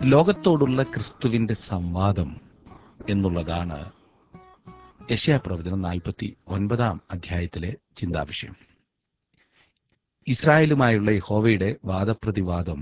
ലോകത്തോടുള്ള ക്രിസ്തുവിന്റെ സംവാദം എന്നുള്ളതാണ് യശയാ പ്രവചനം നാൽപ്പത്തി ഒൻപതാം അധ്യായത്തിലെ ചിന്താവിഷയം ഇസ്രായേലുമായുള്ള യഹോവയുടെ വാദപ്രതിവാദം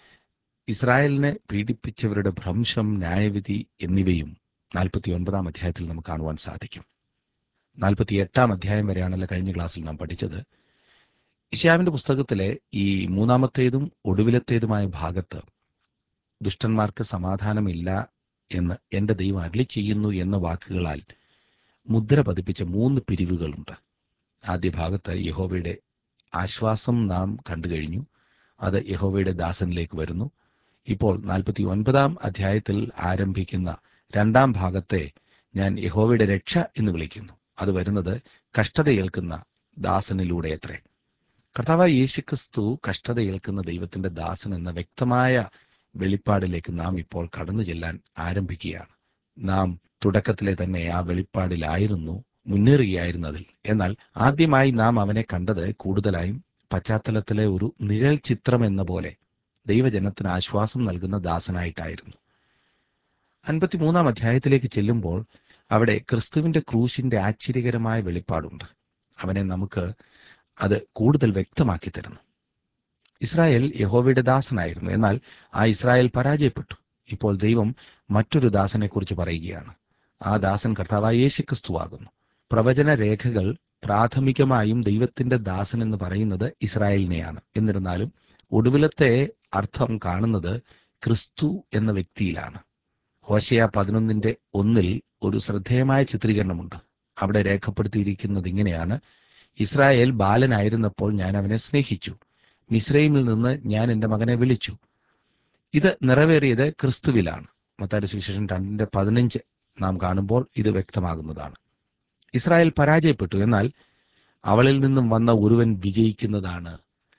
ഇസ്രായേലിനെ പീഡിപ്പിച്ചവരുടെ ഭ്രംശം ന്യായവിധി എന്നിവയും നാൽപ്പത്തി ഒൻപതാം അധ്യായത്തിൽ നമുക്ക് കാണുവാൻ സാധിക്കും നാൽപ്പത്തി എട്ടാം അധ്യായം വരെയാണല്ലോ കഴിഞ്ഞ ക്ലാസ്സിൽ നാം പഠിച്ചത് ഇഷ്യാവിന്റെ പുസ്തകത്തിലെ ഈ മൂന്നാമത്തേതും ഒടുവിലത്തേതുമായ ഭാഗത്ത് ദുഷ്ടന്മാർക്ക് സമാധാനമില്ല എന്ന് എന്റെ ദൈവം അരളി ചെയ്യുന്നു എന്ന വാക്കുകളാൽ മുദ്ര പതിപ്പിച്ച മൂന്ന് പിരിവുകളുണ്ട് ആദ്യ ഭാഗത്ത് യഹോവയുടെ ആശ്വാസം നാം കണ്ടു കഴിഞ്ഞു അത് യഹോവയുടെ ദാസനിലേക്ക് വരുന്നു ഇപ്പോൾ നാൽപ്പത്തി ഒൻപതാം അധ്യായത്തിൽ ആരംഭിക്കുന്ന രണ്ടാം ഭാഗത്തെ ഞാൻ യഹോവയുടെ രക്ഷ എന്ന് വിളിക്കുന്നു അത് വരുന്നത് കഷ്ടതയേൽക്കുന്ന ദാസനിലൂടെ അത്രേ കർത്താവായ യേശുക്രിസ്തു കഷ്ടതയേൽക്കുന്ന ദൈവത്തിന്റെ ദാസൻ എന്ന വ്യക്തമായ വെളിപ്പാടിലേക്ക് നാം ഇപ്പോൾ കടന്നു ചെല്ലാൻ ആരംഭിക്കുകയാണ് നാം തുടക്കത്തിലെ തന്നെ ആ വെളിപ്പാടിലായിരുന്നു മുന്നേറുകയായിരുന്നു അതിൽ എന്നാൽ ആദ്യമായി നാം അവനെ കണ്ടത് കൂടുതലായും പശ്ചാത്തലത്തിലെ ഒരു നിഴൽ ചിത്രം എന്ന പോലെ ദൈവജനത്തിന് ആശ്വാസം നൽകുന്ന ദാസനായിട്ടായിരുന്നു അൻപത്തിമൂന്നാം അധ്യായത്തിലേക്ക് ചെല്ലുമ്പോൾ അവിടെ ക്രിസ്തുവിന്റെ ക്രൂശിന്റെ ആശ്ചര്യകരമായ വെളിപ്പാടുണ്ട് അവനെ നമുക്ക് അത് കൂടുതൽ വ്യക്തമാക്കി തരുന്നു ഇസ്രായേൽ യഹോവയുടെ ദാസനായിരുന്നു എന്നാൽ ആ ഇസ്രായേൽ പരാജയപ്പെട്ടു ഇപ്പോൾ ദൈവം മറ്റൊരു ദാസനെ കുറിച്ച് പറയുകയാണ് ആ ദാസൻ കർത്താവായ യേശുക്രിസ്തുവാകുന്നു പ്രവചന രേഖകൾ പ്രാഥമികമായും ദൈവത്തിന്റെ ദാസൻ എന്ന് പറയുന്നത് ഇസ്രായേലിനെയാണ് എന്നിരുന്നാലും ഒടുവിലത്തെ അർത്ഥം കാണുന്നത് ക്രിസ്തു എന്ന വ്യക്തിയിലാണ് ഹോശയ പതിനൊന്നിന്റെ ഒന്നിൽ ഒരു ശ്രദ്ധേയമായ ചിത്രീകരണമുണ്ട് അവിടെ രേഖപ്പെടുത്തിയിരിക്കുന്നത് ഇങ്ങനെയാണ് ഇസ്രായേൽ ബാലനായിരുന്നപ്പോൾ ഞാൻ അവനെ സ്നേഹിച്ചു മിസ്രൈമിൽ നിന്ന് ഞാൻ എൻ്റെ മകനെ വിളിച്ചു ഇത് നിറവേറിയത് ക്രിസ്തുവിലാണ് മത്താരി സുവിശേഷം രണ്ടിന്റെ പതിനഞ്ച് നാം കാണുമ്പോൾ ഇത് വ്യക്തമാകുന്നതാണ് ഇസ്രായേൽ പരാജയപ്പെട്ടു എന്നാൽ അവളിൽ നിന്നും വന്ന ഒരുവൻ വിജയിക്കുന്നതാണ്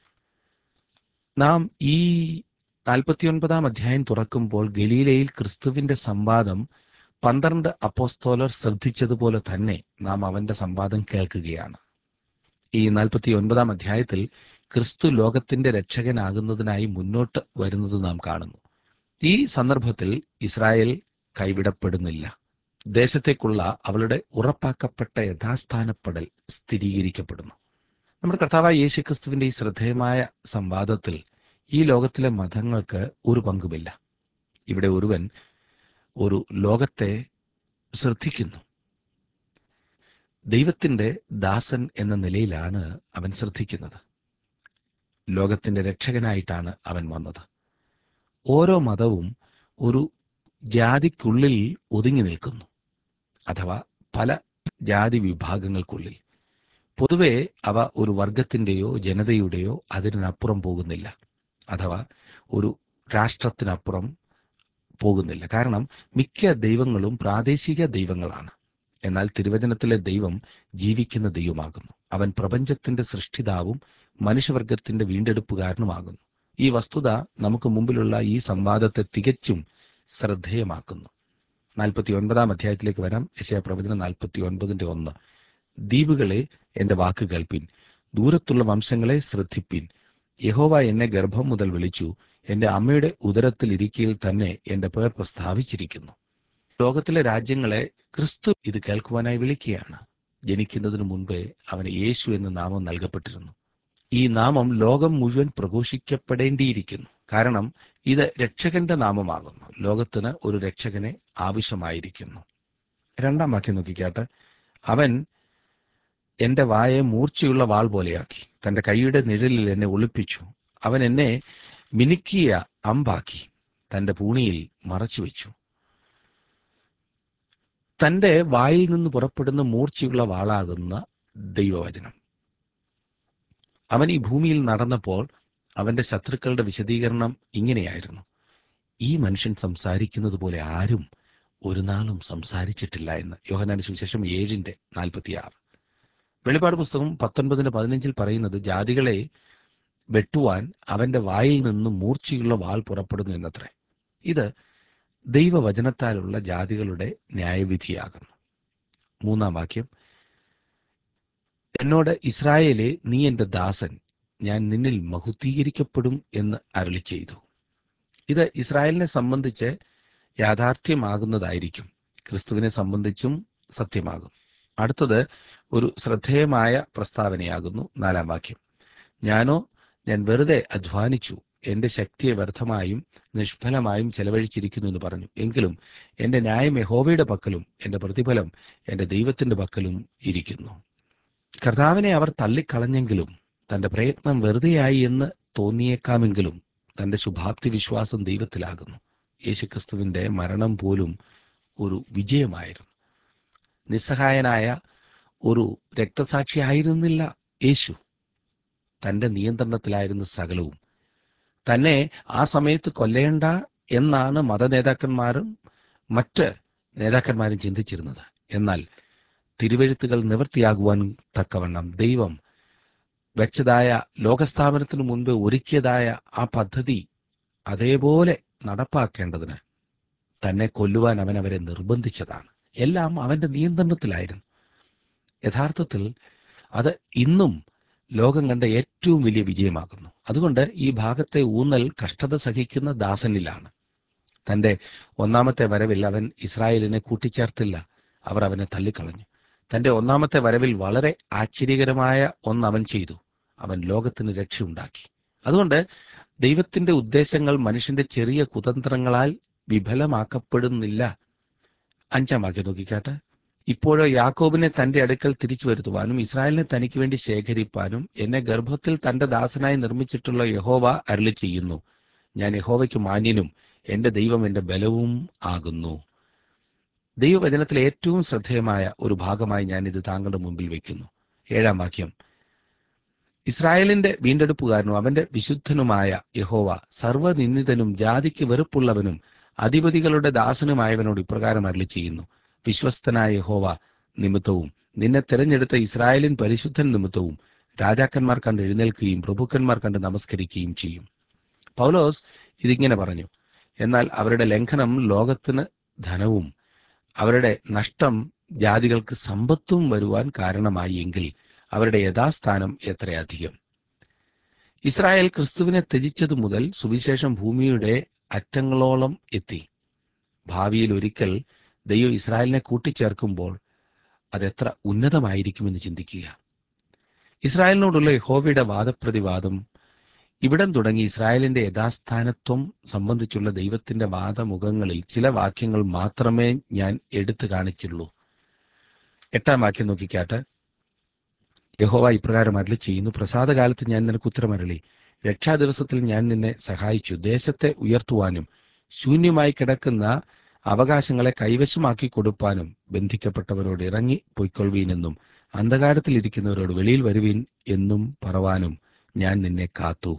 നാം ഈ നാൽപ്പത്തിയൊൻപതാം അധ്യായം തുറക്കുമ്പോൾ ഗലീലയിൽ ക്രിസ്തുവിന്റെ സംവാദം പന്ത്രണ്ട് അപ്പോസ്തോലർ ശ്രദ്ധിച്ചതുപോലെ തന്നെ നാം അവന്റെ സംവാദം കേൾക്കുകയാണ് ഈ നാൽപ്പത്തി ഒൻപതാം അധ്യായത്തിൽ ക്രിസ്തു ലോകത്തിന്റെ രക്ഷകനാകുന്നതിനായി മുന്നോട്ട് വരുന്നത് നാം കാണുന്നു ഈ സന്ദർഭത്തിൽ ഇസ്രായേൽ കൈവിടപ്പെടുന്നില്ല ദേശത്തേക്കുള്ള അവളുടെ ഉറപ്പാക്കപ്പെട്ട യഥാസ്ഥാനപ്പെടൽ സ്ഥിരീകരിക്കപ്പെടുന്നു നമ്മുടെ കർത്താവായ യേശു ക്രിസ്തുവിന്റെ ഈ ശ്രദ്ധേയമായ സംവാദത്തിൽ ഈ ലോകത്തിലെ മതങ്ങൾക്ക് ഒരു പങ്കുമില്ല ഇവിടെ ഒരുവൻ ഒരു ലോകത്തെ ശ്രദ്ധിക്കുന്നു ദൈവത്തിന്റെ ദാസൻ എന്ന നിലയിലാണ് അവൻ ശ്രദ്ധിക്കുന്നത് ലോകത്തിന്റെ രക്ഷകനായിട്ടാണ് അവൻ വന്നത് ഓരോ മതവും ഒരു ജാതിക്കുള്ളിൽ ഒതുങ്ങി നിൽക്കുന്നു അഥവാ പല ജാതി വിഭാഗങ്ങൾക്കുള്ളിൽ പൊതുവെ അവ ഒരു വർഗത്തിന്റെയോ ജനതയുടെയോ അതിനപ്പുറം പോകുന്നില്ല അഥവാ ഒരു രാഷ്ട്രത്തിനപ്പുറം പോകുന്നില്ല കാരണം മിക്ക ദൈവങ്ങളും പ്രാദേശിക ദൈവങ്ങളാണ് എന്നാൽ തിരുവചനത്തിലെ ദൈവം ജീവിക്കുന്ന ദൈവമാകുന്നു അവൻ പ്രപഞ്ചത്തിന്റെ സൃഷ്ടിതാവും മനുഷ്യവർഗത്തിന്റെ വീണ്ടെടുപ്പുകാരനുമാകുന്നു ഈ വസ്തുത നമുക്ക് മുമ്പിലുള്ള ഈ സംവാദത്തെ തികച്ചും ശ്രദ്ധേയമാക്കുന്നു നാൽപ്പത്തി ഒൻപതാം അധ്യായത്തിലേക്ക് വരാം യശയ പ്രവചനം നാൽപ്പത്തി ഒൻപതിന്റെ ഒന്ന് ദ്വീപുകളെ എന്റെ വാക്ക് കേൾപ്പിൻ ദൂരത്തുള്ള വംശങ്ങളെ ശ്രദ്ധിപ്പിൻ യഹോവ എന്നെ ഗർഭം മുതൽ വിളിച്ചു എന്റെ അമ്മയുടെ ഉദരത്തിൽ ഇരിക്കയിൽ തന്നെ എന്റെ പേർ പ്രസ്താവിച്ചിരിക്കുന്നു ലോകത്തിലെ രാജ്യങ്ങളെ ക്രിസ്തു ഇത് കേൾക്കുവാനായി വിളിക്കുകയാണ് ജനിക്കുന്നതിനു മുൻപേ അവന് യേശു എന്ന നാമം നൽകപ്പെട്ടിരുന്നു ഈ നാമം ലോകം മുഴുവൻ പ്രഘോഷിക്കപ്പെടേണ്ടിയിരിക്കുന്നു കാരണം ഇത് രക്ഷകന്റെ നാമമാകുന്നു ലോകത്തിന് ഒരു രക്ഷകനെ ആവശ്യമായിരിക്കുന്നു രണ്ടാം വാക്യം നോക്കിക്കാട്ടെ അവൻ എന്റെ വായെ മൂർച്ചയുള്ള വാൾ പോലെയാക്കി തന്റെ കൈയുടെ നിഴലിൽ എന്നെ ഒളിപ്പിച്ചു അവൻ എന്നെ മിനുക്കിയ അമ്പാക്കി തന്റെ പൂണിയിൽ മറച്ചുവെച്ചു തന്റെ വായിൽ നിന്ന് പുറപ്പെടുന്ന മൂർച്ചയുള്ള വാളാകുന്ന ദൈവവചനം അവൻ ഈ ഭൂമിയിൽ നടന്നപ്പോൾ അവന്റെ ശത്രുക്കളുടെ വിശദീകരണം ഇങ്ങനെയായിരുന്നു ഈ മനുഷ്യൻ സംസാരിക്കുന്നത് പോലെ ആരും ഒരു നാളും സംസാരിച്ചിട്ടില്ല എന്ന് യോഹനാന് സുവിശേഷം ഏഴിന്റെ നാൽപ്പത്തിയാറ് വെളിപ്പാട് പുസ്തകം പത്തൊൻപതിന്റെ പതിനഞ്ചിൽ പറയുന്നത് ജാതികളെ വെട്ടുവാൻ അവന്റെ വായിൽ നിന്ന് മൂർച്ചയുള്ള വാൾ പുറപ്പെടുന്നു എന്നത്രേ ഇത് ദൈവവചനത്താലുള്ള ജാതികളുടെ ന്യായവിധിയാകുന്നു മൂന്നാം വാക്യം എന്നോട് ഇസ്രായേലെ നീ എന്റെ ദാസൻ ഞാൻ നിന്നിൽ മഹുദ്ധീകരിക്കപ്പെടും എന്ന് അരളി ചെയ്തു ഇത് ഇസ്രായേലിനെ സംബന്ധിച്ച് യാഥാർത്ഥ്യമാകുന്നതായിരിക്കും ക്രിസ്തുവിനെ സംബന്ധിച്ചും സത്യമാകും അടുത്തത് ഒരു ശ്രദ്ധേയമായ പ്രസ്താവനയാകുന്നു നാലാം വാക്യം ഞാനോ ഞാൻ വെറുതെ അധ്വാനിച്ചു എന്റെ ശക്തിയെ വ്യർത്ഥമായും നിഷ്ഫലമായും ചെലവഴിച്ചിരിക്കുന്നു എന്ന് പറഞ്ഞു എങ്കിലും എന്റെ ന്യായം യഹോവയുടെ പക്കലും എന്റെ പ്രതിഫലം എന്റെ ദൈവത്തിന്റെ പക്കലും ഇരിക്കുന്നു കർത്താവിനെ അവർ തള്ളിക്കളഞ്ഞെങ്കിലും തന്റെ പ്രയത്നം വെറുതെയായി എന്ന് തോന്നിയേക്കാമെങ്കിലും തന്റെ ശുഭാപ്തി വിശ്വാസം ദൈവത്തിലാകുന്നു യേശുക്രിസ്തുവിന്റെ മരണം പോലും ഒരു വിജയമായിരുന്നു നിസ്സഹായനായ ഒരു രക്തസാക്ഷിയായിരുന്നില്ല യേശു തന്റെ നിയന്ത്രണത്തിലായിരുന്ന സകലവും തന്നെ ആ സമയത്ത് കൊല്ലേണ്ട എന്നാണ് മതനേതാക്കന്മാരും മറ്റ് നേതാക്കന്മാരും ചിന്തിച്ചിരുന്നത് എന്നാൽ തിരുവഴുത്തുകൾ നിവൃത്തിയാകുവാൻ തക്കവണ്ണം ദൈവം വെച്ചതായ ലോകസ്ഥാപനത്തിനു മുൻപ് ഒരുക്കിയതായ ആ പദ്ധതി അതേപോലെ നടപ്പാക്കേണ്ടതിന് തന്നെ കൊല്ലുവാൻ അവൻ അവരെ നിർബന്ധിച്ചതാണ് എല്ലാം അവന്റെ നിയന്ത്രണത്തിലായിരുന്നു യഥാർത്ഥത്തിൽ അത് ഇന്നും ലോകം കണ്ട ഏറ്റവും വലിയ വിജയമാകുന്നു അതുകൊണ്ട് ഈ ഭാഗത്തെ ഊന്നൽ കഷ്ടത സഹിക്കുന്ന ദാസനിലാണ് തന്റെ ഒന്നാമത്തെ വരവിൽ അവൻ ഇസ്രായേലിനെ കൂട്ടിച്ചേർത്തില്ല അവർ അവനെ തള്ളിക്കളഞ്ഞു തന്റെ ഒന്നാമത്തെ വരവിൽ വളരെ ആശ്ചര്യകരമായ ഒന്ന് അവൻ ചെയ്തു അവൻ ലോകത്തിന് രക്ഷയുണ്ടാക്കി അതുകൊണ്ട് ദൈവത്തിന്റെ ഉദ്ദേശങ്ങൾ മനുഷ്യന്റെ ചെറിയ കുതന്ത്രങ്ങളാൽ വിഫലമാക്കപ്പെടുന്നില്ല അഞ്ചാം വാക്യം നോക്കിക്കാട്ടെ ഇപ്പോഴോ യാക്കോബിനെ തന്റെ അടുക്കൽ തിരിച്ചു വരുത്തുവാനും ഇസ്രായേലിനെ തനിക്ക് വേണ്ടി ശേഖരിപ്പാനും എന്നെ ഗർഭത്തിൽ തന്റെ ദാസനായി നിർമ്മിച്ചിട്ടുള്ള യഹോവ അരുളി ചെയ്യുന്നു ഞാൻ യഹോവയ്ക്ക് മാന്യനും എന്റെ ദൈവം എന്റെ ബലവും ആകുന്നു ദൈവവചനത്തിലെ ഏറ്റവും ശ്രദ്ധേയമായ ഒരു ഭാഗമായി ഞാൻ ഇത് താങ്കളുടെ മുമ്പിൽ വയ്ക്കുന്നു ഏഴാം വാക്യം ഇസ്രായേലിന്റെ വീണ്ടെടുപ്പുകാരനും അവന്റെ വിശുദ്ധനുമായ യഹോവ സർവ്വനിന്ദിതനും ജാതിക്ക് വെറുപ്പുള്ളവനും അധിപതികളുടെ ദാസനുമായവനോട് ഇപ്രകാരം അരളി ചെയ്യുന്നു വിശ്വസ്തനായ യഹോവ നിമിത്തവും നിന്നെ തിരഞ്ഞെടുത്ത ഇസ്രായേലിൻ പരിശുദ്ധൻ നിമിത്തവും രാജാക്കന്മാർ കണ്ട് എഴുന്നേൽക്കുകയും പ്രഭുക്കന്മാർ കണ്ട് നമസ്കരിക്കുകയും ചെയ്യും പൗലോസ് ഇതിങ്ങനെ പറഞ്ഞു എന്നാൽ അവരുടെ ലംഘനം ലോകത്തിന് ധനവും അവരുടെ നഷ്ടം ജാതികൾക്ക് സമ്പത്തും വരുവാൻ കാരണമായി എങ്കിൽ അവരുടെ യഥാസ്ഥാനം എത്രയധികം ഇസ്രായേൽ ക്രിസ്തുവിനെ ത്യജിച്ചതു മുതൽ സുവിശേഷം ഭൂമിയുടെ അറ്റങ്ങളോളം എത്തി ഭാവിയിൽ ഒരിക്കൽ ദൈവം ഇസ്രായേലിനെ കൂട്ടിച്ചേർക്കുമ്പോൾ അതെത്ര ഉന്നതമായിരിക്കുമെന്ന് ചിന്തിക്കുക ഇസ്രായേലിനോടുള്ള യഹോവയുടെ വാദപ്രതിവാദം ഇവിടം തുടങ്ങി ഇസ്രായേലിന്റെ യഥാസ്ഥാനത്വം സംബന്ധിച്ചുള്ള ദൈവത്തിന്റെ വാദമുഖങ്ങളിൽ ചില വാക്യങ്ങൾ മാത്രമേ ഞാൻ എടുത്തു കാണിച്ചുള്ളൂ എട്ടാം വാക്യം നോക്കിക്കാട്ട് യഹോവ ഇപ്രകാരം അരളി ചെയ്യുന്നു പ്രസാദകാലത്ത് ഞാൻ നിനക്ക് ഉത്തരമരളി രക്ഷാദിവസത്തിൽ ഞാൻ നിന്നെ സഹായിച്ചു ദേശത്തെ ഉയർത്തുവാനും ശൂന്യമായി കിടക്കുന്ന അവകാശങ്ങളെ കൈവശമാക്കി കൊടുപ്പാനും ബന്ധിക്കപ്പെട്ടവരോട് ഇറങ്ങി പൊയ്ക്കൊള്ളുവീനെന്നും അന്ധകാരത്തിൽ ഇരിക്കുന്നവരോട് വെളിയിൽ വരുവീൻ എന്നും പറവാനും ഞാൻ നിന്നെ കാത്തു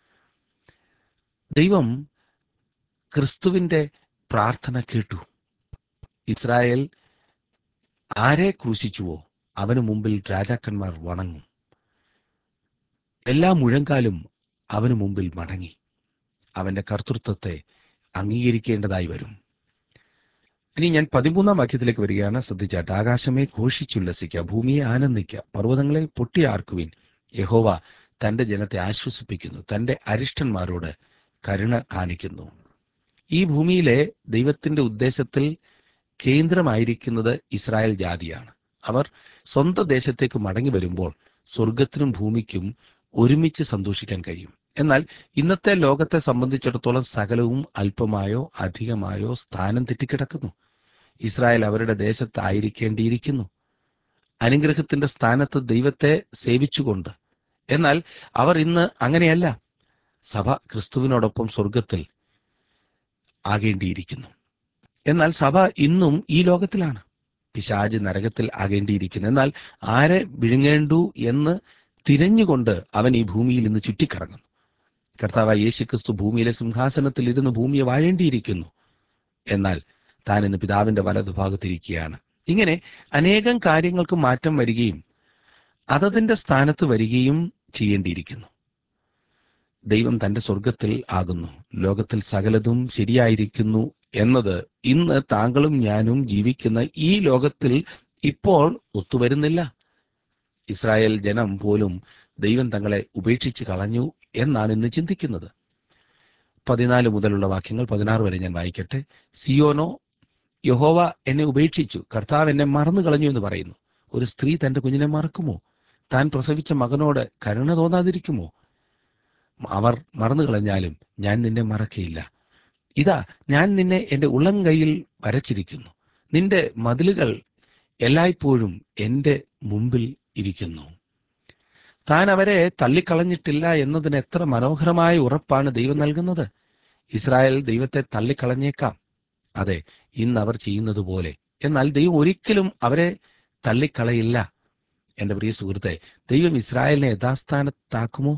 ദൈവം ക്രിസ്തുവിന്റെ പ്രാർത്ഥന കേട്ടു ഇസ്രായേൽ ആരെ ക്രൂശിച്ചുവോ അവന് മുമ്പിൽ രാജാക്കന്മാർ വണങ്ങും എല്ലാ മുഴങ്കാലും അവന് മുമ്പിൽ മടങ്ങി അവന്റെ കർത്തൃത്വത്തെ അംഗീകരിക്കേണ്ടതായി വരും ഇനി ഞാൻ പതിമൂന്നാം വാക്യത്തിലേക്ക് വരികയാണ് ശ്രദ്ധിച്ചാട്ട് ആകാശമേ ഘോഷിച്ചുല്ലസിക്കുക ഭൂമിയെ ആനന്ദിക്കുക പർവ്വതങ്ങളെ പൊട്ടിയാർക്കുവിൻ യഹോവ തന്റെ ജനത്തെ ആശ്വസിപ്പിക്കുന്നു തന്റെ അരിഷ്ടന്മാരോട് കരുണ കാണിക്കുന്നു ഈ ഭൂമിയിലെ ദൈവത്തിന്റെ ഉദ്ദേശത്തിൽ കേന്ദ്രമായിരിക്കുന്നത് ഇസ്രായേൽ ജാതിയാണ് അവർ സ്വന്തം ദേശത്തേക്ക് മടങ്ങി വരുമ്പോൾ സ്വർഗത്തിനും ഭൂമിക്കും ഒരുമിച്ച് സന്തോഷിക്കാൻ കഴിയും എന്നാൽ ഇന്നത്തെ ലോകത്തെ സംബന്ധിച്ചിടത്തോളം സകലവും അല്പമായോ അധികമായോ സ്ഥാനം തെറ്റിക്കിടക്കുന്നു ഇസ്രായേൽ അവരുടെ ദേശത്തായിരിക്കേണ്ടിയിരിക്കുന്നു അനുഗ്രഹത്തിന്റെ സ്ഥാനത്ത് ദൈവത്തെ സേവിച്ചുകൊണ്ട് എന്നാൽ അവർ ഇന്ന് അങ്ങനെയല്ല സഭ ക്രിസ്തുവിനോടൊപ്പം സ്വർഗത്തിൽ ആകേണ്ടിയിരിക്കുന്നു എന്നാൽ സഭ ഇന്നും ഈ ലോകത്തിലാണ് പിശാജ് നരകത്തിൽ ആകേണ്ടിയിരിക്കുന്നു എന്നാൽ ആരെ വിഴുങ്ങേണ്ടു എന്ന് തിരഞ്ഞുകൊണ്ട് അവൻ ഈ ഭൂമിയിൽ ഇന്ന് ചുറ്റിക്കറങ്ങുന്നു കർത്താവായ യേശുക്രിസ്തു ഭൂമിയിലെ സിംഹാസനത്തിൽ ഇരുന്ന് ഭൂമിയെ വാഴേണ്ടിയിരിക്കുന്നു എന്നാൽ താൻ ഇന്ന് പിതാവിന്റെ വലതുഭാഗത്തിരിക്കുകയാണ് ഇങ്ങനെ അനേകം കാര്യങ്ങൾക്ക് മാറ്റം വരികയും അതതിന്റെ സ്ഥാനത്ത് വരികയും ചെയ്യേണ്ടിയിരിക്കുന്നു ദൈവം തന്റെ സ്വർഗത്തിൽ ആകുന്നു ലോകത്തിൽ സകലതും ശരിയായിരിക്കുന്നു എന്നത് ഇന്ന് താങ്കളും ഞാനും ജീവിക്കുന്ന ഈ ലോകത്തിൽ ഇപ്പോൾ ഒത്തുവരുന്നില്ല ഇസ്രായേൽ ജനം പോലും ദൈവം തങ്ങളെ ഉപേക്ഷിച്ച് കളഞ്ഞു എന്നാണ് ഇന്ന് ചിന്തിക്കുന്നത് പതിനാല് മുതലുള്ള വാക്യങ്ങൾ പതിനാറ് വരെ ഞാൻ വായിക്കട്ടെ സിയോനോ യഹോവ എന്നെ ഉപേക്ഷിച്ചു കർത്താവ് എന്നെ മറന്നു കളഞ്ഞു എന്ന് പറയുന്നു ഒരു സ്ത്രീ തന്റെ കുഞ്ഞിനെ മറക്കുമോ താൻ പ്രസവിച്ച മകനോട് കരുണ തോന്നാതിരിക്കുമോ അവർ മറന്നു കളഞ്ഞാലും ഞാൻ നിന്നെ മറക്കയില്ല ഇതാ ഞാൻ നിന്നെ എന്റെ ഉള്ളം കൈയിൽ വരച്ചിരിക്കുന്നു നിന്റെ മതിലുകൾ എല്ലായ്പ്പോഴും എന്റെ മുമ്പിൽ ഇരിക്കുന്നു താൻ അവരെ തള്ളിക്കളഞ്ഞിട്ടില്ല എന്നതിന് എത്ര മനോഹരമായ ഉറപ്പാണ് ദൈവം നൽകുന്നത് ഇസ്രായേൽ ദൈവത്തെ തള്ളിക്കളഞ്ഞേക്കാം അതെ ഇന്ന് അവർ ചെയ്യുന്നത് പോലെ എന്നാൽ ദൈവം ഒരിക്കലും അവരെ തള്ളിക്കളയില്ല എന്റെ പ്രിയ സുഹൃത്തെ ദൈവം ഇസ്രായേലിനെ യഥാസ്ഥാനത്താക്കുമോ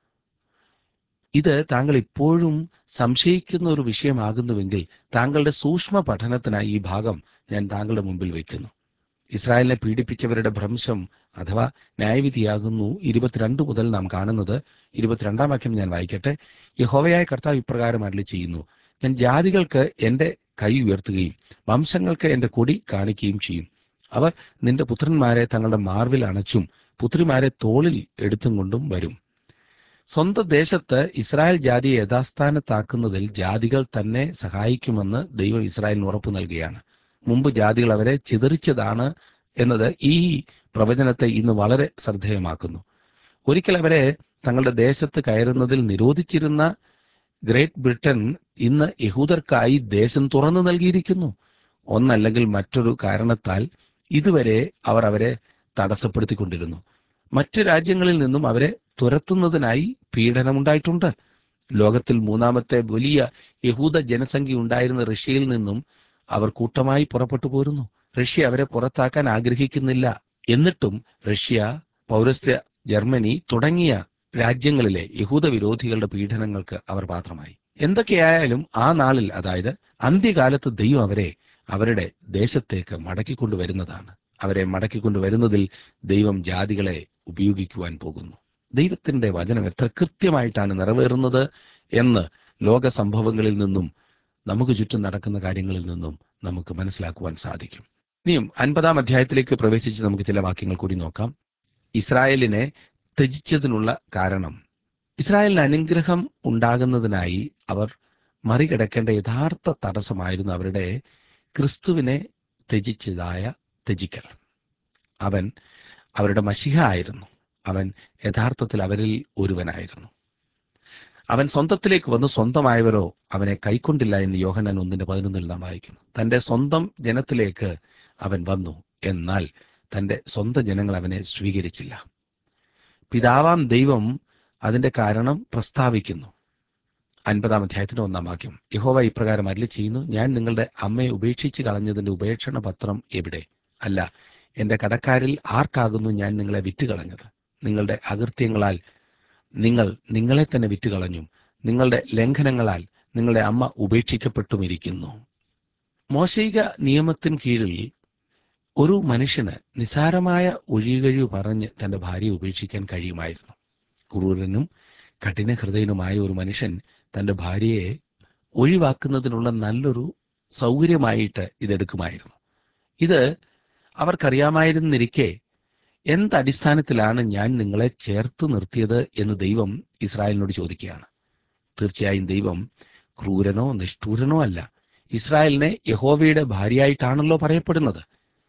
ഇത് താങ്കൾ ഇപ്പോഴും സംശയിക്കുന്ന ഒരു വിഷയമാകുന്നുവെങ്കിൽ താങ്കളുടെ സൂക്ഷ്മ പഠനത്തിനായി ഈ ഭാഗം ഞാൻ താങ്കളുടെ മുമ്പിൽ വയ്ക്കുന്നു ഇസ്രായേലിനെ പീഡിപ്പിച്ചവരുടെ ഭ്രംശം അഥവാ ന്യായവിധിയാകുന്നു ഇരുപത്തിരണ്ട് മുതൽ നാം കാണുന്നത് ഇരുപത്തിരണ്ടാം വാക്യം ഞാൻ വായിക്കട്ടെ യഹോവയായ കർത്താവ് ഇപ്രകാരം അരളി ചെയ്യുന്നു ഞാൻ ജാതികൾക്ക് എന്റെ കൈ ഉയർത്തുകയും വംശങ്ങൾക്ക് എന്റെ കൊടി കാണിക്കുകയും ചെയ്യും അവർ നിന്റെ പുത്രന്മാരെ തങ്ങളുടെ മാർവിൽ അണച്ചും പുത്രിമാരെ തോളിൽ എടുത്തും കൊണ്ടും വരും സ്വന്തം ദേശത്ത് ഇസ്രായേൽ ജാതിയെ യഥാസ്ഥാനത്താക്കുന്നതിൽ ജാതികൾ തന്നെ സഹായിക്കുമെന്ന് ദൈവം ഇസ്രായേലിന് ഉറപ്പു നൽകുകയാണ് മുമ്പ് ജാതികൾ അവരെ ചിതറിച്ചതാണ് എന്നത് ഈ പ്രവചനത്തെ ഇന്ന് വളരെ ശ്രദ്ധേയമാക്കുന്നു ഒരിക്കൽ അവരെ തങ്ങളുടെ ദേശത്ത് കയറുന്നതിൽ നിരോധിച്ചിരുന്ന ഗ്രേറ്റ് ബ്രിട്ടൻ ഇന്ന് യഹൂദർക്കായി ദേശം തുറന്നു നൽകിയിരിക്കുന്നു ഒന്നല്ലെങ്കിൽ മറ്റൊരു കാരണത്താൽ ഇതുവരെ അവർ അവരെ തടസ്സപ്പെടുത്തിക്കൊണ്ടിരുന്നു മറ്റു രാജ്യങ്ങളിൽ നിന്നും അവരെ തുരത്തുന്നതിനായി പീഡനമുണ്ടായിട്ടുണ്ട് ലോകത്തിൽ മൂന്നാമത്തെ വലിയ യഹൂദ ജനസംഖ്യ ഉണ്ടായിരുന്ന റഷ്യയിൽ നിന്നും അവർ കൂട്ടമായി പുറപ്പെട്ടു പോരുന്നു റഷ്യ അവരെ പുറത്താക്കാൻ ആഗ്രഹിക്കുന്നില്ല എന്നിട്ടും റഷ്യ പൗരസ്ത്യ ജർമ്മനി തുടങ്ങിയ രാജ്യങ്ങളിലെ യഹൂദ വിരോധികളുടെ പീഡനങ്ങൾക്ക് അവർ പാത്രമായി എന്തൊക്കെയായാലും ആ നാളിൽ അതായത് അന്ത്യകാലത്ത് ദൈവം അവരെ അവരുടെ ദേശത്തേക്ക് മടക്കിക്കൊണ്ടുവരുന്നതാണ് അവരെ മടക്കിക്കൊണ്ടുവരുന്നതിൽ ദൈവം ജാതികളെ ഉപയോഗിക്കുവാൻ പോകുന്നു ദൈവത്തിന്റെ വചനം എത്ര കൃത്യമായിട്ടാണ് നിറവേറുന്നത് എന്ന് ലോക സംഭവങ്ങളിൽ നിന്നും നമുക്ക് ചുറ്റും നടക്കുന്ന കാര്യങ്ങളിൽ നിന്നും നമുക്ക് മനസ്സിലാക്കുവാൻ സാധിക്കും ഇനിയും അൻപതാം അധ്യായത്തിലേക്ക് പ്രവേശിച്ച് നമുക്ക് ചില വാക്യങ്ങൾ കൂടി നോക്കാം ഇസ്രായേലിനെ ത്യജിച്ചതിനുള്ള കാരണം ഇസ്രായേലിന് അനുഗ്രഹം ഉണ്ടാകുന്നതിനായി അവർ മറികടക്കേണ്ട യഥാർത്ഥ തടസ്സമായിരുന്നു അവരുടെ ക്രിസ്തുവിനെ ത്യജിച്ചതായ ത്യജിക്കൽ അവൻ അവരുടെ മഷിഹ ആയിരുന്നു അവൻ യഥാർത്ഥത്തിൽ അവരിൽ ഒരുവനായിരുന്നു അവൻ സ്വന്തത്തിലേക്ക് വന്ന് സ്വന്തമായവരോ അവനെ കൈക്കൊണ്ടില്ല എന്ന് യോഹനാൻ ഒന്നിന്റെ പതിനൊന്നിൽ നാം വായിക്കുന്നു തന്റെ സ്വന്തം ജനത്തിലേക്ക് അവൻ വന്നു എന്നാൽ തന്റെ സ്വന്തം ജനങ്ങൾ അവനെ സ്വീകരിച്ചില്ല പിതാവാം ദൈവം അതിന്റെ കാരണം പ്രസ്താവിക്കുന്നു അൻപതാം അധ്യായത്തിന്റെ ഒന്നാം വാക്യം യഹോവ ഇപ്രകാരം അരളി ചെയ്യുന്നു ഞാൻ നിങ്ങളുടെ അമ്മയെ ഉപേക്ഷിച്ച് കളഞ്ഞതിന്റെ ഉപേക്ഷണ പത്രം എവിടെ അല്ല എന്റെ കടക്കാരിൽ ആർക്കാകുന്നു ഞാൻ നിങ്ങളെ വിറ്റുകളഞ്ഞത് നിങ്ങളുടെ അകൃത്യങ്ങളാൽ നിങ്ങൾ നിങ്ങളെ തന്നെ വിറ്റുകളഞ്ഞു നിങ്ങളുടെ ലംഘനങ്ങളാൽ നിങ്ങളുടെ അമ്മ ഉപേക്ഷിക്കപ്പെട്ടുമിരിക്കുന്നു മോശയിക നിയമത്തിന് കീഴിൽ ഒരു മനുഷ്യന് നിസാരമായ ഒഴികഴിവ് പറഞ്ഞ് തന്റെ ഭാര്യയെ ഉപേക്ഷിക്കാൻ കഴിയുമായിരുന്നു ക്രൂരനും കഠിന ഹൃദയനുമായ ഒരു മനുഷ്യൻ തന്റെ ഭാര്യയെ ഒഴിവാക്കുന്നതിനുള്ള നല്ലൊരു സൗകര്യമായിട്ട് ഇതെടുക്കുമായിരുന്നു ഇത് അവർക്കറിയാമായിരുന്നിരിക്കെ എന്തടിസ്ഥാനത്തിലാണ് ഞാൻ നിങ്ങളെ ചേർത്ത് നിർത്തിയത് എന്ന് ദൈവം ഇസ്രായേലിനോട് ചോദിക്കുകയാണ് തീർച്ചയായും ദൈവം ക്രൂരനോ നിഷ്ഠൂരനോ അല്ല ഇസ്രായേലിനെ യഹോവയുടെ ഭാര്യയായിട്ടാണല്ലോ പറയപ്പെടുന്നത്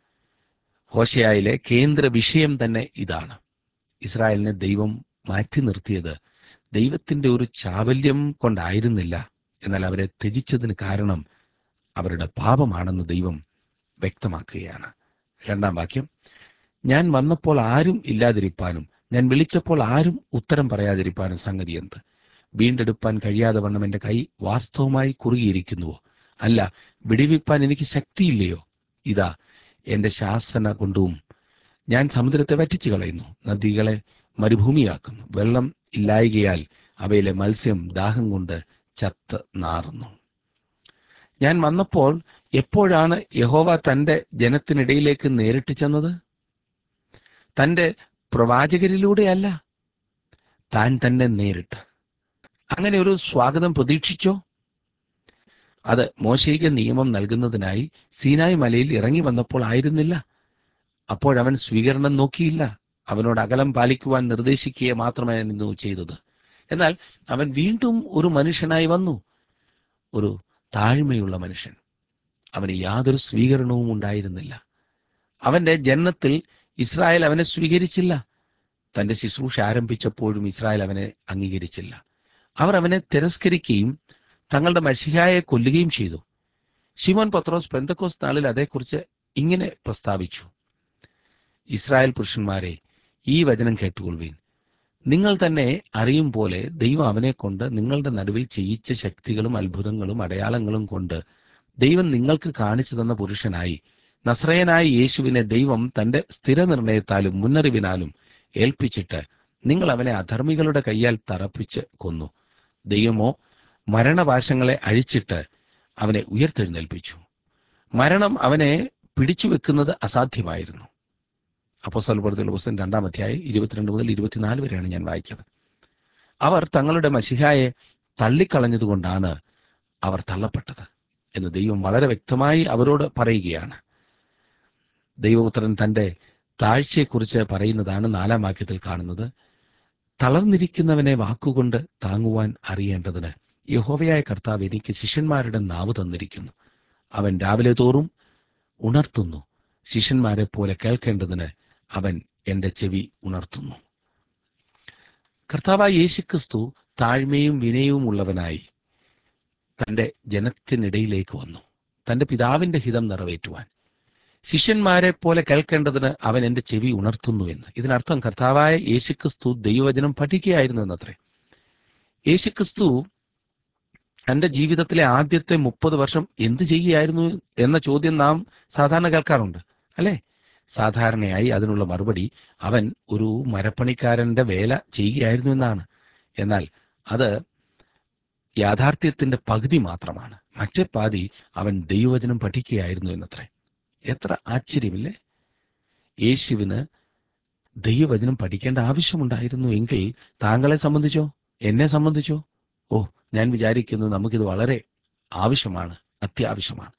ഹോശയായിലെ കേന്ദ്ര വിഷയം തന്നെ ഇതാണ് ഇസ്രായേലിനെ ദൈവം മാറ്റി നിർത്തിയത് ദൈവത്തിന്റെ ഒരു ചാവല്യം കൊണ്ടായിരുന്നില്ല എന്നാൽ അവരെ ത്യജിച്ചതിന് കാരണം അവരുടെ പാപമാണെന്ന് ദൈവം വ്യക്തമാക്കുകയാണ് രണ്ടാം വാക്യം ഞാൻ വന്നപ്പോൾ ആരും ഇല്ലാതിരിപ്പാനും ഞാൻ വിളിച്ചപ്പോൾ ആരും ഉത്തരം പറയാതിരിപ്പാനും സംഗതി എന്ത് വീണ്ടെടുപ്പാൻ കഴിയാതെ വണ്ണം എന്റെ കൈ വാസ്തവമായി കുറുകിയിരിക്കുന്നുവോ അല്ല വിടിവിപ്പാൻ എനിക്ക് ശക്തിയില്ലയോ ഇതാ എന്റെ ശാസന കൊണ്ടും ഞാൻ സമുദ്രത്തെ വറ്റിച്ചു കളയുന്നു നദികളെ മരുഭൂമിയാക്കുന്നു വെള്ളം ഇല്ലായികയാൽ അവയിലെ മത്സ്യം ദാഹം കൊണ്ട് ചത്ത് നാറുന്നു ഞാൻ വന്നപ്പോൾ എപ്പോഴാണ് യഹോവ തന്റെ ജനത്തിനിടയിലേക്ക് നേരിട്ട് ചെന്നത് തന്റെ പ്രവാചകരിലൂടെയല്ല താൻ തന്നെ നേരിട്ട് അങ്ങനെ ഒരു സ്വാഗതം പ്രതീക്ഷിച്ചോ അത് മോശയിക നിയമം നൽകുന്നതിനായി സീനായ് മലയിൽ ഇറങ്ങി വന്നപ്പോൾ ആയിരുന്നില്ല അപ്പോഴവൻ സ്വീകരണം നോക്കിയില്ല അവനോട് അകലം പാലിക്കുവാൻ നിർദ്ദേശിക്കുക മാത്രമായിരുന്നു ചെയ്തത് എന്നാൽ അവൻ വീണ്ടും ഒരു മനുഷ്യനായി വന്നു ഒരു താഴ്മയുള്ള മനുഷ്യൻ അവന് യാതൊരു സ്വീകരണവും ഉണ്ടായിരുന്നില്ല അവന്റെ ജന്മത്തിൽ ഇസ്രായേൽ അവനെ സ്വീകരിച്ചില്ല തന്റെ ശുശ്രൂഷ ആരംഭിച്ചപ്പോഴും ഇസ്രായേൽ അവനെ അംഗീകരിച്ചില്ല അവർ അവനെ തിരസ്കരിക്കുകയും തങ്ങളുടെ മഷിഹായെ കൊല്ലുകയും ചെയ്തു ശിമോൻ പത്രോസ് പെന്തക്കോസ് നാളിൽ അതേക്കുറിച്ച് ഇങ്ങനെ പ്രസ്താവിച്ചു ഇസ്രായേൽ പുരുഷന്മാരെ ഈ വചനം കേട്ടുകൊള്ളുവീൻ നിങ്ങൾ തന്നെ അറിയും പോലെ ദൈവം അവനെ കൊണ്ട് നിങ്ങളുടെ നടുവിൽ ചെയ്യിച്ച ശക്തികളും അത്ഭുതങ്ങളും അടയാളങ്ങളും കൊണ്ട് ദൈവം നിങ്ങൾക്ക് കാണിച്ചു തന്ന പുരുഷനായി നസ്രയനായ യേശുവിനെ ദൈവം തന്റെ സ്ഥിരനിർണയത്താലും മുന്നറിവിനാലും ഏൽപ്പിച്ചിട്ട് നിങ്ങൾ അവനെ അധർമ്മികളുടെ കൈയാൽ തറപ്പിച്ച് കൊന്നു ദൈവമോ മരണപാശങ്ങളെ അഴിച്ചിട്ട് അവനെ ഉയർത്തെഴുന്നേൽപ്പിച്ചു മരണം അവനെ പിടിച്ചു വെക്കുന്നത് അസാധ്യമായിരുന്നു അപ്പോസ്തല പ്രവൃത്തികളുടെ പുസ്തകം രണ്ടാം അധ്യായം ഇരുപത്തിരണ്ട് മുതൽ ഇരുപത്തിനാല് വരെയാണ് ഞാൻ വായിച്ചത് അവർ തങ്ങളുടെ മഷിഹായെ തള്ളിക്കളഞ്ഞതുകൊണ്ടാണ് അവർ തള്ളപ്പെട്ടത് എന്ന് ദൈവം വളരെ വ്യക്തമായി അവരോട് പറയുകയാണ് ദൈവപുത്രൻ തന്റെ താഴ്ചയെക്കുറിച്ച് പറയുന്നതാണ് നാലാം വാക്യത്തിൽ കാണുന്നത് തളർന്നിരിക്കുന്നവനെ വാക്കുകൊണ്ട് താങ്ങുവാൻ അറിയേണ്ടതിന് യഹോവയായ കർത്താവ് എനിക്ക് ശിഷ്യന്മാരുടെ നാവ് തന്നിരിക്കുന്നു അവൻ രാവിലെ തോറും ഉണർത്തുന്നു ശിഷ്യന്മാരെ പോലെ കേൾക്കേണ്ടതിന് അവൻ എന്റെ ചെവി ഉണർത്തുന്നു കർത്താവായ യേശുക്രിസ്തു താഴ്മയും വിനയവും ഉള്ളവനായി തന്റെ ജനത്തിനിടയിലേക്ക് വന്നു തന്റെ പിതാവിന്റെ ഹിതം നിറവേറ്റുവാൻ ശിഷ്യന്മാരെ പോലെ കേൾക്കേണ്ടതിന് അവൻ എന്റെ ചെവി ഉണർത്തുന്നു എന്ന് ഇതിനർത്ഥം കർത്താവായ യേശുക്രിസ്തു ദൈവവചനം പഠിക്കുകയായിരുന്നു എന്നത്രേ യേശുക്രിസ്തു തന്റെ ജീവിതത്തിലെ ആദ്യത്തെ മുപ്പത് വർഷം എന്ത് ചെയ്യുകയായിരുന്നു എന്ന ചോദ്യം നാം സാധാരണ കേൾക്കാറുണ്ട് അല്ലേ സാധാരണയായി അതിനുള്ള മറുപടി അവൻ ഒരു മരപ്പണിക്കാരന്റെ വേല ചെയ്യുകയായിരുന്നു എന്നാണ് എന്നാൽ അത് യാഥാർത്ഥ്യത്തിന്റെ പകുതി മാത്രമാണ് മറ്റേ പാതി അവൻ ദൈവവചനം പഠിക്കുകയായിരുന്നു എന്നത്രേ എത്ര ആശ്ചര്യമില്ലേ യേശുവിന് ദൈവവചനം പഠിക്കേണ്ട ആവശ്യമുണ്ടായിരുന്നു എങ്കിൽ താങ്കളെ സംബന്ധിച്ചോ എന്നെ സംബന്ധിച്ചോ ഓ ഞാൻ വിചാരിക്കുന്നു നമുക്കിത് വളരെ ആവശ്യമാണ് അത്യാവശ്യമാണ്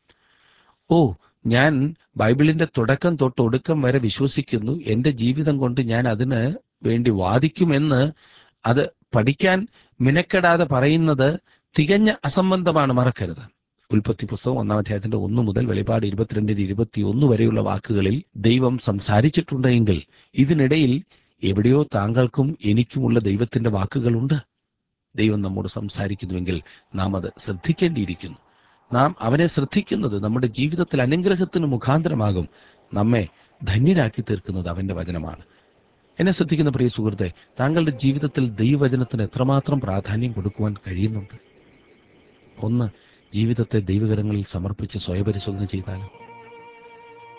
ഓ ഞാൻ ബൈബിളിന്റെ തുടക്കം തൊട്ട് ഒടുക്കം വരെ വിശ്വസിക്കുന്നു എന്റെ ജീവിതം കൊണ്ട് ഞാൻ അതിന് വേണ്ടി വാദിക്കുമെന്ന് അത് പഠിക്കാൻ മിനക്കെടാതെ പറയുന്നത് തികഞ്ഞ അസംബന്ധമാണ് മറക്കരുത് ഉൽപ്പത്തി പുസ്തകം ഒന്നാം അധ്യായത്തിന്റെ ഒന്ന് മുതൽ വെളിപാട് ഇരുപത്തിരണ്ടിന് ഇരുപത്തിയൊന്ന് വരെയുള്ള വാക്കുകളിൽ ദൈവം സംസാരിച്ചിട്ടുണ്ടെങ്കിൽ ഇതിനിടയിൽ എവിടെയോ താങ്കൾക്കും എനിക്കുമുള്ള ദൈവത്തിന്റെ വാക്കുകളുണ്ട് ദൈവം നമ്മോട് സംസാരിക്കുന്നുവെങ്കിൽ നാം അത് ശ്രദ്ധിക്കേണ്ടിയിരിക്കുന്നു നാം അവനെ ശ്രദ്ധിക്കുന്നത് നമ്മുടെ ജീവിതത്തിൽ അനുഗ്രഹത്തിന് മുഖാന്തരമാകും നമ്മെ ധന്യരാക്കി തീർക്കുന്നത് അവന്റെ വചനമാണ് എന്നെ ശ്രദ്ധിക്കുന്ന പ്രിയ സുഹൃത്തെ താങ്കളുടെ ജീവിതത്തിൽ ദൈവവചനത്തിന് എത്രമാത്രം പ്രാധാന്യം കൊടുക്കുവാൻ കഴിയുന്നുണ്ട് ഒന്ന് ജീവിതത്തെ ദൈവകരങ്ങളിൽ സമർപ്പിച്ച് സ്വയപരിശോധന ചെയ്താലും